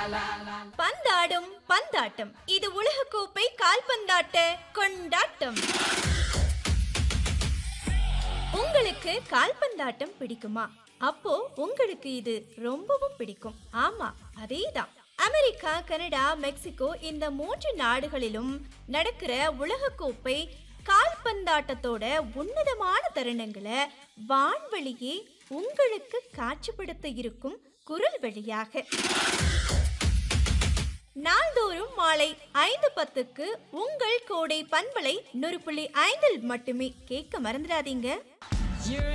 பந்தாடும் பந்தாட்டம் இது உலகக்கோப்பை கால்பந்தாட்ட கொண்டாட்டம் உங்களுக்கு கால்பந்தாட்டம் பிடிக்குமா அப்போ உங்களுக்கு இது ரொம்பவும் பிடிக்கும் ஆமா அதேதான் அமெரிக்கா கனடா மெக்சிகோ இந்த மூன்று நாடுகளிலும் நடக்கிற உலகக்கோப்பை கால்பந்தாட்டத்தோட உன்னதமான தருணங்களை வான்வழியே உங்களுக்கு காட்சிப்படுத்த இருக்கும் குரல் வழியாக நாள்தோறும் மாலை ஐந்து பத்துக்கு உங்கள் கோடை பண்பலை நூறு புள்ளி ஐந்தில் மட்டுமே கேட்க மறந்துடாதீங்க You're